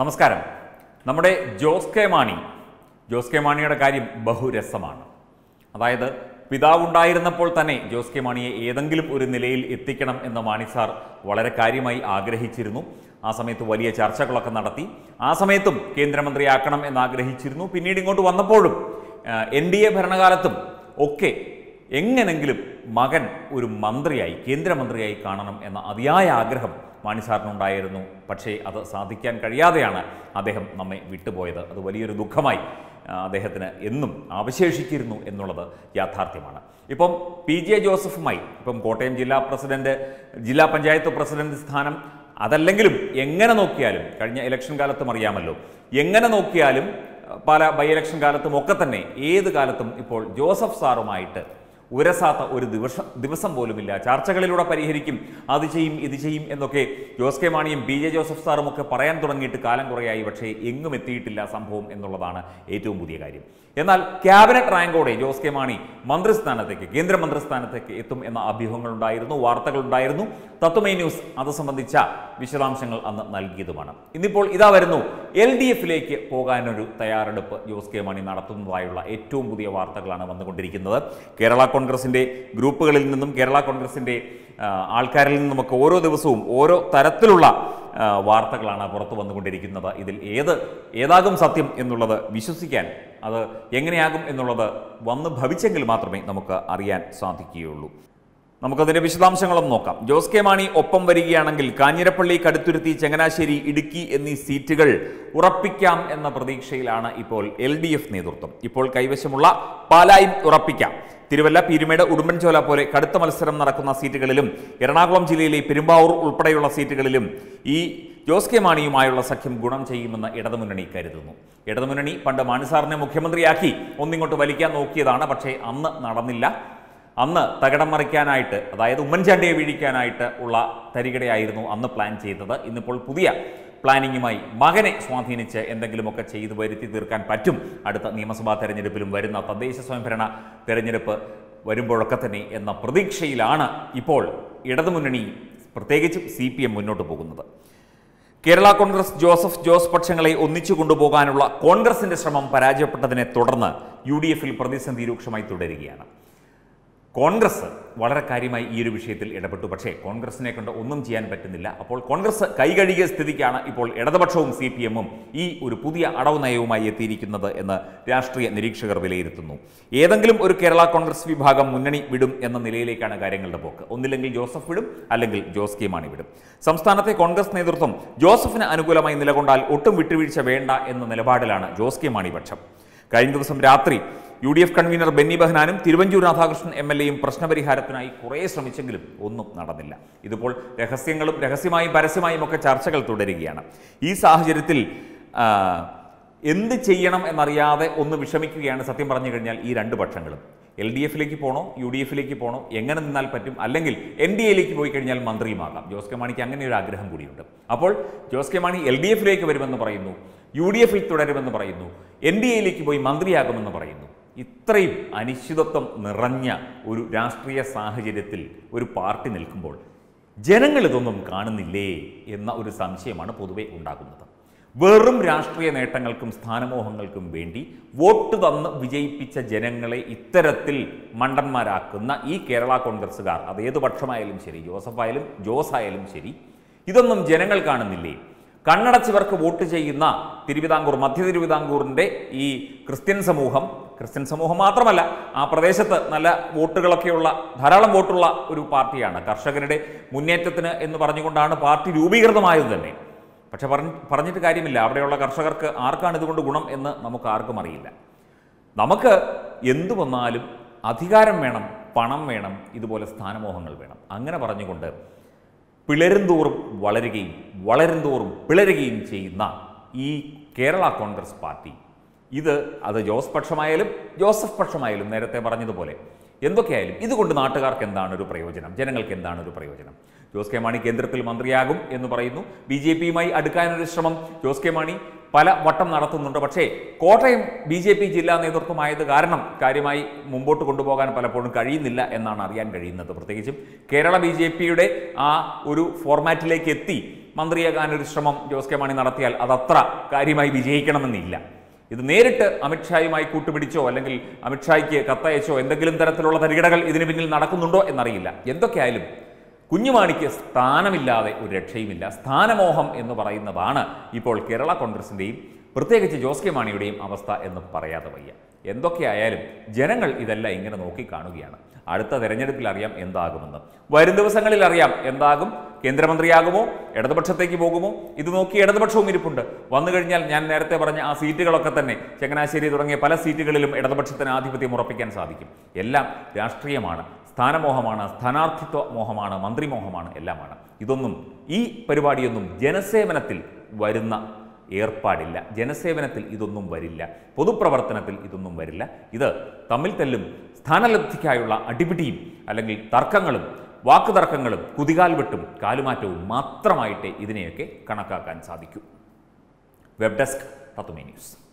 നമസ്കാരം നമ്മുടെ Jose K Mani Jose K മാണിയുടെ കാര്യം ബഹുരസമാണ് അതായത് പിതാവുണ്ടായിരുന്നപ്പോൾ തന്നെ ജോസ് കെ മാണിയെ ഏതെങ്കിലും ഒരു നിലയിൽ എത്തിക്കണം എന്ന് മാണി സാർ വളരെ കാര്യമായി ആഗ്രഹിച്ചിരുന്നു ആ സമയത്ത് വലിയ ചർച്ചകളൊക്കെ നടത്തി ആ സമയത്തും കേന്ദ്രമന്ത്രിയാക്കണം എന്ന് ആഗ്രഹിച്ചിരുന്നു പിന്നീട് ഇങ്ങോട്ട് വന്നപ്പോഴും എൻ ഡി എ ഭരണകാലത്തും ഒക്കെ എങ്ങനെങ്കിലും മകൻ ഒരു മന്ത്രിയായി കേന്ദ്രമന്ത്രിയായി കാണണം എന്ന അതിയായ ആഗ്രഹം മാണി സാറിനുണ്ടായിരുന്നു പക്ഷേ അത് സാധിക്കാൻ കഴിയാതെയാണ് അദ്ദേഹം നമ്മെ വിട്ടുപോയത് അത് വലിയൊരു ദുഃഖമായി ആ, അദ്ദേഹത്തിന് എന്നും അവശേഷിച്ചിരുന്നു എന്നുള്ളത് യാഥാർത്ഥ്യമാണ് ഇപ്പം പി ജെ ജോസഫുമായി ഇപ്പം കോട്ടയം ജില്ലാ പ്രസിഡന്റ് ജില്ലാ പഞ്ചായത്ത് പ്രസിഡന്റ് സ്ഥാനം അതല്ലെങ്കിലും എങ്ങനെ നോക്കിയാലും കഴിഞ്ഞ ഇലക്ഷൻ കാലത്തും അറിയാമല്ലോ എങ്ങനെ നോക്കിയാലും പല ബൈ ഇലക്ഷൻ കാലത്തും ഒക്കെ തന്നെ ഏത് കാലത്തും ഇപ്പോൾ ജോസഫ് സാറുമായിട്ട് ഉരസാത്ത ഒരു ദിവസം ദിവസം പോലുമില്ല ചർച്ചകളിലൂടെ പരിഹരിക്കും അത് ചെയ്യും ഇത് ചെയ്യും എന്നൊക്കെ ജോസ് കെ മാണിയും ബി ജെ ജോസഫ് സാറും ഒക്കെ പറയാൻ തുടങ്ങിയിട്ട് കാലം കുറയായി പക്ഷേ എങ്ങും എത്തിയിട്ടില്ല സംഭവം എന്നുള്ളതാണ് ഏറ്റവും പുതിയ കാര്യം എന്നാൽ ക്യാബിനറ്റ് റാങ്കോടെ ജോസ് കെ മാണി മന്ത്രിസ്ഥാനത്തേക്ക് കേന്ദ്രമന്ത്രിസ്ഥാനത്തേക്ക് എത്തും എന്ന അഭ്യൂഹങ്ങളുണ്ടായിരുന്നു വാർത്തകളുണ്ടായിരുന്നു തത്വമൈ ന്യൂസ് അത് സംബന്ധിച്ച വിശദാംശങ്ങൾ അന്ന് നൽകിയതുമാണ് ഇന്നിപ്പോൾ ഇതാ വരുന്നു എൽ ഡി എഫിലേക്ക് പോകാനൊരു തയ്യാറെടുപ്പ് ജോസ് കെ മാണി നടത്തുന്നതായുള്ള ഏറ്റവും പുതിയ വാർത്തകളാണ് വന്നുകൊണ്ടിരിക്കുന്നത് കേരള കോൺഗ്രസിൻ്റെ ഗ്രൂപ്പുകളിൽ നിന്നും കേരള കോൺഗ്രസിൻ്റെ ആ, ആൾക്കാരിൽ നിന്നുമൊക്കെ ഓരോ ദിവസവും ഓരോ തരത്തിലുള്ള ആ, വാർത്തകളാണ് പുറത്തു വന്നുകൊണ്ടിരിക്കുന്നത് ഇതിൽ ഏത് ഏതാകും സത്യം എന്നുള്ളത് വിശ്വസിക്കാൻ അത് എങ്ങനെയാകും എന്നുള്ളത് വന്ന് ഭവിച്ചെങ്കിൽ മാത്രമേ നമുക്ക് അറിയാൻ സാധിക്കുകയുള്ളൂ നമുക്കതിന്റെ വിശദാംശങ്ങളും നോക്കാം ജോസ് കെ മാണി ഒപ്പം വരികയാണെങ്കിൽ കാഞ്ഞിരപ്പള്ളി കടുത്തുരുത്തി ചങ്ങനാശ്ശേരി ഇടുക്കി എന്നീ സീറ്റുകൾ ഉറപ്പിക്കാം എന്ന പ്രതീക്ഷയിലാണ് ഇപ്പോൾ എൽ ഡി എഫ് നേതൃത്വം ഇപ്പോൾ കൈവശമുള്ള പാലായും ഉറപ്പിക്കാം തിരുവല്ല പീരുമേട് ഉടുമ്പൻചോല പോലെ കടുത്ത മത്സരം നടക്കുന്ന സീറ്റുകളിലും എറണാകുളം ജില്ലയിലെ പെരുമ്പാവൂർ ഉൾപ്പെടെയുള്ള സീറ്റുകളിലും ഈ ജോസ് കെ മാണിയുമായുള്ള സഖ്യം ഗുണം ചെയ്യുമെന്ന് ഇടതുമുന്നണി കരുതുന്നു ഇടതുമുന്നണി പണ്ട് മാണിസാറിനെ മുഖ്യമന്ത്രിയാക്കി ഒന്നിങ്ങോട്ട് വലിക്കാൻ നോക്കിയതാണ് പക്ഷേ അന്ന് നടന്നില്ല അന്ന് തകിടം മറിക്കാനായിട്ട് അതായത് ഉമ്മൻചാണ്ടിയെ വീഴിക്കാനായിട്ട് ഉള്ള തരികിടയായിരുന്നു അന്ന് പ്ലാൻ ചെയ്തത് ഇന്നിപ്പോൾ പുതിയ പ്ലാനിങ്ങുമായി മകനെ സ്വാധീനിച്ച് എന്തെങ്കിലുമൊക്കെ ചെയ്തു വരുത്തി തീർക്കാൻ പറ്റും അടുത്ത നിയമസഭാ തെരഞ്ഞെടുപ്പിലും വരുന്ന തദ്ദേശ സ്വയംഭരണ തെരഞ്ഞെടുപ്പ് വരുമ്പോഴൊക്കെ തന്നെ എന്ന പ്രതീക്ഷയിലാണ് ഇപ്പോൾ ഇടതുമുന്നണി പ്രത്യേകിച്ചും സി പി എം മുന്നോട്ട് പോകുന്നത് കേരള കോൺഗ്രസ് ജോസഫ് ജോസ് പക്ഷങ്ങളെ ഒന്നിച്ചു കൊണ്ടുപോകാനുള്ള കോൺഗ്രസിന്റെ ശ്രമം പരാജയപ്പെട്ടതിനെ തുടർന്ന് യു ഡി എഫിൽ പ്രതിസന്ധി രൂക്ഷമായി തുടരുകയാണ് കോൺഗ്രസ് വളരെ കാര്യമായി ഈ ഒരു വിഷയത്തിൽ ഇടപെട്ടു പക്ഷേ കോൺഗ്രസിനെ കൊണ്ട് ഒന്നും ചെയ്യാൻ പറ്റുന്നില്ല അപ്പോൾ കോൺഗ്രസ് കൈകഴുകിയ സ്ഥിതിക്കാണ് ഇപ്പോൾ ഇടതുപക്ഷവും സി പി എമ്മും ഈ ഒരു പുതിയ അടവ് നയവുമായി എത്തിയിരിക്കുന്നത് എന്ന് രാഷ്ട്രീയ നിരീക്ഷകർ വിലയിരുത്തുന്നു ഏതെങ്കിലും ഒരു കേരള കോൺഗ്രസ് വിഭാഗം മുന്നണി വിടും എന്ന നിലയിലേക്കാണ് കാര്യങ്ങളുടെ പോക്ക് ഒന്നില്ലെങ്കിൽ ജോസഫ് വിടും അല്ലെങ്കിൽ ജോസ് കെ മാണി വിടും സംസ്ഥാനത്തെ കോൺഗ്രസ് നേതൃത്വം ജോസഫിന് അനുകൂലമായി നിലകൊണ്ടാൽ ഒട്ടും വിട്ടുവീഴ്ച വേണ്ട എന്ന നിലപാടിലാണ് ജോസ് കെ മാണി പക്ഷം കഴിഞ്ഞ ദിവസം രാത്രി U D F convener Benny ബെഹനാനും തിരുവഞ്ചൂർ രാധാകൃഷ്ണൻ എം എൽ എയും പ്രശ്നപരിഹാരത്തിനായി കുറേ ശ്രമിച്ചെങ്കിലും ഒന്നും നടന്നില്ല ഇതിപ്പോൾ രഹസ്യങ്ങളും രഹസ്യമായും പരസ്യമായും ഒക്കെ ചർച്ചകൾ തുടരുകയാണ് ഈ സാഹചര്യത്തിൽ ആ, എന്ത് ചെയ്യണം എന്നറിയാതെ ഒന്ന് വിഷമിക്കുകയാണ് സത്യം പറഞ്ഞു കഴിഞ്ഞാൽ ഈ രണ്ട് പക്ഷങ്ങളും എൽ ഡി എഫിലേക്ക് പോകണോ യു ഡി എഫിലേക്ക് പോകണോ എങ്ങനെ നിന്നാൽ പറ്റും അല്ലെങ്കിൽ എൻ ഡി എയിലേക്ക് പോയി കഴിഞ്ഞാൽ മന്ത്രിയുമാകാം ജോസ് കെ മാണിക്ക് അങ്ങനെ ഒരു ആഗ്രഹം കൂടിയുണ്ട് അപ്പോൾ Jose K Mani L D എഫിലേക്ക് വരുമെന്ന് പറയുന്നു യു ഡി എഫിൽ തുടരുമെന്ന് പറയുന്നു എൻ ഡി എയിലേക്ക് പോയി മന്ത്രിയാകുമെന്ന് പറയുന്നു ഇത്രയും അനിശ്ചിതത്വം നിറഞ്ഞ ഒരു രാഷ്ട്രീയ സാഹചര്യത്തിൽ ഒരു പാർട്ടി നിൽക്കുമ്പോൾ ജനങ്ങൾ ഇതൊന്നും കാണുന്നില്ലേ എന്ന ഒരു സംശയമാണ് പൊതുവെ ഉണ്ടാകുന്നത് വെറും രാഷ്ട്രീയ നേട്ടങ്ങൾക്കും സ്ഥാനമോഹങ്ങൾക്കും വേണ്ടി വോട്ട് തന്ന് വിജയിപ്പിച്ച ജനങ്ങളെ ഇത്തരത്തിൽ മണ്ടന്മാരാക്കുന്ന ഈ കേരള കോൺഗ്രസ്സുകാർ അത് ഏത് പക്ഷമായാലും ശരി ജോസഫ് ആയാലും ജോസ് ആയാലും ശരി ഇതൊന്നും ജനങ്ങൾ കാണുന്നില്ലേ കണ്ണടച്ചിവർക്ക് വോട്ട് ചെയ്യുന്ന തിരുവിതാംകൂർ മധ്യ തിരുവിതാംകൂറിൻ്റെ ഈ ക്രിസ്ത്യൻ സമൂഹം ക്രിസ്ത്യൻ സമൂഹം മാത്രമല്ല ആ പ്രദേശത്ത് നല്ല വോട്ടുകളൊക്കെയുള്ള ധാരാളം വോട്ടുള്ള ഒരു പാർട്ടിയാണ് കർഷകരുടെ മുന്നേറ്റത്തിന് എന്ന് പറഞ്ഞുകൊണ്ടാണ് പാർട്ടി രൂപീകൃതമായത് തന്നെ പക്ഷെ പറഞ്ഞ് പറഞ്ഞിട്ട് കാര്യമില്ല അവിടെയുള്ള കർഷകർക്ക് ആർക്കാണ് ഇതുകൊണ്ട് ഗുണം എന്ന് നമുക്ക് ആർക്കും അറിയില്ല നമുക്ക് എന്തു വന്നാലും അധികാരം വേണം പണം വേണം ഇതുപോലെ സ്ഥാനമോഹങ്ങൾ വേണം അങ്ങനെ പറഞ്ഞുകൊണ്ട് പിളരും തോറും വളരുകയും വളരും തോറും പിളരുകയും ചെയ്യുന്ന ഈ കേരള കോൺഗ്രസ് പാർട്ടി ഇത് അത് ജോസ് പക്ഷമായാലും ജോസഫ് പക്ഷമായാലും നേരത്തെ പറഞ്ഞതുപോലെ എന്തൊക്കെയായാലും ഇതുകൊണ്ട് നാട്ടുകാർക്ക് എന്താണ് ഒരു പ്രയോജനം ജനങ്ങൾക്ക് എന്താണ് ഒരു പ്രയോജനം ജോസ് കെ മാണി കേന്ദ്രത്തിൽ മന്ത്രിയാകും എന്ന് പറയുന്നു ബി ജെ പിയുമായി അടുക്കാനൊരു ശ്രമം ജോസ് കെ മാണി പല വട്ടം നടത്തുന്നുണ്ട് പക്ഷേ കോട്ടയം ബി ജെ പി ജില്ലാ നേതൃത്വമായത് കാരണം കാര്യമായി മുമ്പോട്ട് കൊണ്ടുപോകാൻ പലപ്പോഴും കഴിയുന്നില്ല എന്നാണ് അറിയാൻ കഴിയുന്നത് പ്രത്യേകിച്ചും കേരള ബി ജെ പിയുടെ ആ ഒരു ഫോർമാറ്റിലേക്ക് എത്തി മന്ത്രിയാകാൻ ഒരു ശ്രമം ജോസ് കെ മാണി നടത്തിയാൽ അതത്ര കാര്യമായി വിജയിക്കണമെന്നില്ല ഇത് നേരിട്ട് അമിത്ഷായുമായി കൂട്ടുപിടിച്ചോ അല്ലെങ്കിൽ അമിത്ഷായ്ക്ക് കത്തയച്ചോ എന്തെങ്കിലും തരത്തിലുള്ള തരികിടകൾ ഇതിന് പിന്നിൽ നടക്കുന്നുണ്ടോ എന്നറിയില്ല എന്തൊക്കെയായാലും കുഞ്ഞുമാണിക്ക് സ്ഥാനമില്ലാതെ ഒരു രക്ഷയുമില്ല സ്ഥാനമോഹം എന്ന് പറയുന്നതാണ് ഇപ്പോൾ കേരള കോൺഗ്രസിൻ്റെയും പ്രത്യേകിച്ച് ജോസ് കെ മാണിയുടെയും അവസ്ഥ എന്ന് പറയാതെ വയ്യ എന്തൊക്കെയായാലും ജനങ്ങൾ ഇതെല്ലാം ഇങ്ങനെ നോക്കിക്കാണുകയാണ് അടുത്ത തെരഞ്ഞെടുപ്പിൽ അറിയാം എന്താകുമെന്ന് വരും ദിവസങ്ങളിൽ അറിയാം എന്താകും കേന്ദ്രമന്ത്രിയാകുമോ ഇടതുപക്ഷത്തേക്ക് പോകുമോ ഇത് നോക്കി ഇടതുപക്ഷവും ഇരിപ്പുണ്ട് വന്നു കഴിഞ്ഞാൽ ഞാൻ നേരത്തെ പറഞ്ഞ ആ സീറ്റുകളൊക്കെ തന്നെ ചങ്ങനാശ്ശേരി തുടങ്ങിയ പല സീറ്റുകളിലും ഇടതുപക്ഷത്തിന് ആധിപത്യം ഉറപ്പിക്കാൻ സാധിക്കും എല്ലാം രാഷ്ട്രീയമാണ് സ്ഥാനമോഹമാണ് സ്ഥാനാർത്ഥിത്വ മോഹമാണ് മന്ത്രിമോഹമാണ് എല്ലാമാണ് ഇതൊന്നും ഈ പരിപാടിയൊന്നും ജനസേവനത്തിൽ വരുന്ന ഏർപ്പാടില്ല ജനസേവനത്തിൽ ഇതൊന്നും വരില്ല പൊതുപ്രവർത്തനത്തിൽ ഇതൊന്നും വരില്ല ഇത് തമ്മിൽ തല്ലും സ്ഥാനലബ്ധിക്കായുള്ള അടിപിടിയും അല്ലെങ്കിൽ തർക്കങ്ങളും വാക്കുതർക്കങ്ങളും കുതികാൽ വെട്ടും കാലുമാറ്റവും മാത്രമായിട്ടേ ഇതിനെയൊക്കെ കണക്കാക്കാൻ സാധിക്കൂ വെബ് ഡെസ്ക് തത്തുമേ ന്യൂസ്